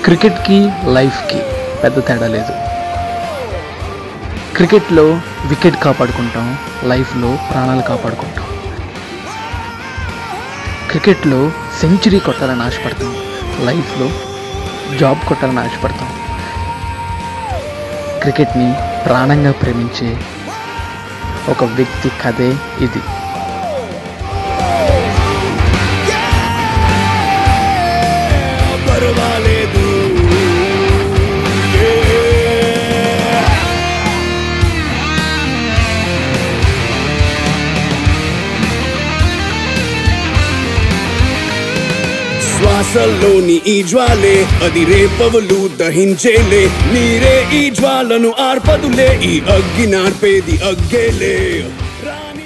క్రికెట్కి లైఫ్కి పెద్ద తేడా లేదు క్రికెట్లో వికెట్ కాపాడుకుంటాం లైఫ్లో ప్రాణాలు కాపాడుకుంటాం క్రికెట్లో సెంచరీ కొట్టాలని ఆశపడతాం లైఫ్లో జాబ్ కొట్టాలని ఆశపడతాం క్రికెట్ని ప్రాణంగా ప్రేమించే ఒక వ్యక్తి కథే ఇది పర్వాలేదు శ్వాసల్లోని ఈ జ్వాలే అది రేపవలు దహించేలే నీరే ఈ జ్వాలను ఆర్పదులే ఈ అగ్గి నార్పేది అగ్గేలే రాని